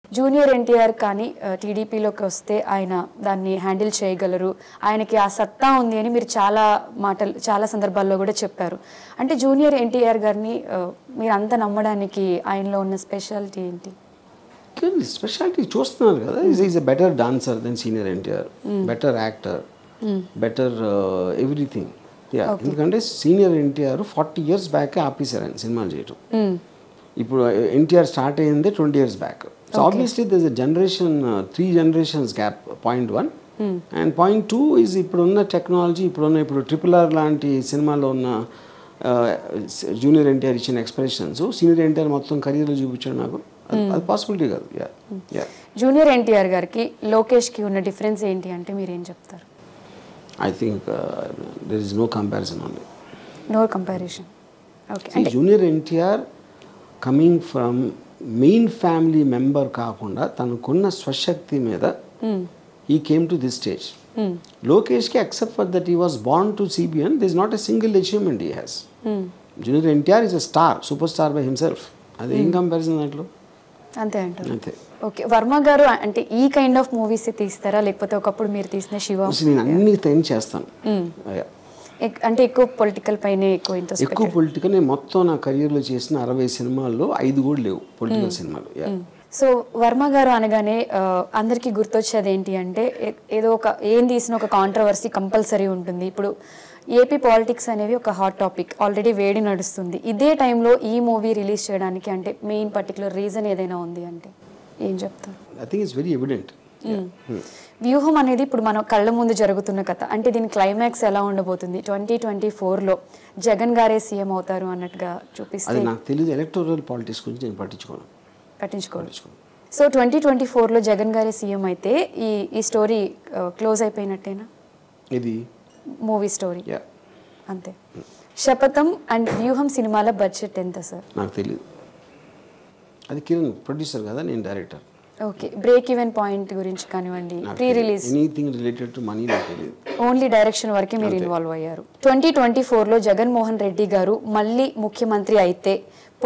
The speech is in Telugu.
జూనియర్ ఎన్టీఆర్ కానీ ఆ, టీడీపీలోకి వస్తే ఆయన దాన్ని హ్యాండిల్ చేయగలరు ఆయనకి ఆ సత్తా ఉంది అని మీరు చాలా మాటలు చాలా సందర్భాల్లో కూడా చెప్పారు అంటే జూనియర్ ఎన్టీఆర్ గారిని ఆ, మీరు అంత నమ్మడానికి ఆయనలో ఉన్న స్పెషాలిటీ ఏంటి స్పెషాలిటీ చూస్తున్నారు కదా is is a better dancer then senior NTR better actor better everything yeah ఎందుకంటే senior NTR forty years back ఆపేశారు ఆయన సినిమాలు చేయటం ఇప్పుడు ఎన్టీఆర్ స్టార్ట్ అయ్యింది twenty years back so obviously this a generation three generations gap point one and point two is ఇప్పుడున్న టెక్నాలజీ ఇప్పుడున్న ఇప్పుడు ట్రిపుల్ ఆర్ లాంటి సినిమాలో ఉన్న జూనియర్ ఎన్టీఆర్ ఇచ్చిన ఎక్స్ప్రెషన్స్ సీనియర్ ఎన్టీఆర్ మొత్తం కెరీర్లో చూపించాడు నాకు అది- అది పాసిబిలిటీ కాదు యా యా జూనియర్ ఎన్టీఆర్ గారికి లోకేష్కి ఉన్న డిఫరెన్స్ ఏంటి అంటే మీరు ఏం చెప్తారు I think there is no comparison only no comparison okay junior NTR coming from main family member కాకుండా తనకున్న స్వశక్తి మీద he came to this stage లోకేష్కి except for that he was born to CBN this not a single achievement he has junior NTR is a star super star by himself అది ఏం కంపారిజన్ దాంట్లో అంతే అంటారు అంతే ఓకే వర్మ గారు అంటే ఈ కైండ్ ఆఫ్ మూవీస్ తీస్తారా లేకపోతే ఒకప్పుడు మీరు తీసిన శివ అసలు నేను అన్ని టైం చేస్తాను Yeah. ఎక్- అంటే ఎక్కువ పొలిటికల్ పైనే ఎక్కువ ఇంట్రెస్ట్ ఎక్కువ పొలిటికల్ నేను మొత్తం నా కెరియర్లో చేసిన అరవై సినిమాల్లో ఐదు కూడా లేవు పొలిటికల్ సినిమాలు Yeah. సో వర్మ గారు అనగానే ఆ, అందరికీ గుర్తొచ్చేది ఏంటి అంటే ఏ- ఏదో ఒక ఏం తీసిన ఒక కాంట్రవర్సీ కంపల్సరీ ఉంటుంది ఇప్పుడు ఏపీ పాలిటిక్స్ అనేవి ఒక హాట్ టాపిక్ ఆల్రెడీ వేడి నడుస్తుంది ఇదే టైంలో ఈ మూవీ రిలీజ్ చేయడానికి అంటే మెయిన్ పర్టికులర్ రీజన్ ఏదైనా ఉంది అంటే ఏం చెప్తారు I think it's very evident. వ్యూహం అనేది ఇప్పుడు మన కళ్ళ ముందు జరుగుతున్న కథ అంటే దీని క్లైమాక్స్ ఎలా ఉండబోతుంది ట్వంటీ ట్వంటీ ఫోర్లో జగన్ గారే సీఎం అవుతారు అన్నట్టుగా చూపిస్తే అది నాకు తెలియదు ఎలక్టోరల్ పాలిటిక్స్ గురించి నేను పట్టించుకోను పట్టించుకోవాలి పట్టించుకోను సో ట్వంటీ ట్వంటీ ఫోర్లో జగన్ గారి సీఎం అయితే ఈ ఈ స్టోరీ క్లోజ్ అయిపోయినట్టేనా ఇది మూవీ స్టోరీ యా అంతే శపథం అండ్ వ్యూహం సినిమాల బడ్జెట్ ఎంత సార్ నాకు తెలియదు అది కిరణ్ ప్రొడ్యూసర్ కదా నేను director okay break even point గురించి కానివ్వండి pre release anything related to money నాకు తెలియదు ఓన్లీ డైరెక్షన్ వరకే మీరు ఇన్వాల్వ్ అయ్యారు ట్వంటీ ట్వంటీ ఫోర్లో జగన్మోహన్ రెడ్డి గారు మళ్ళీ ముఖ్యమంత్రి అయితే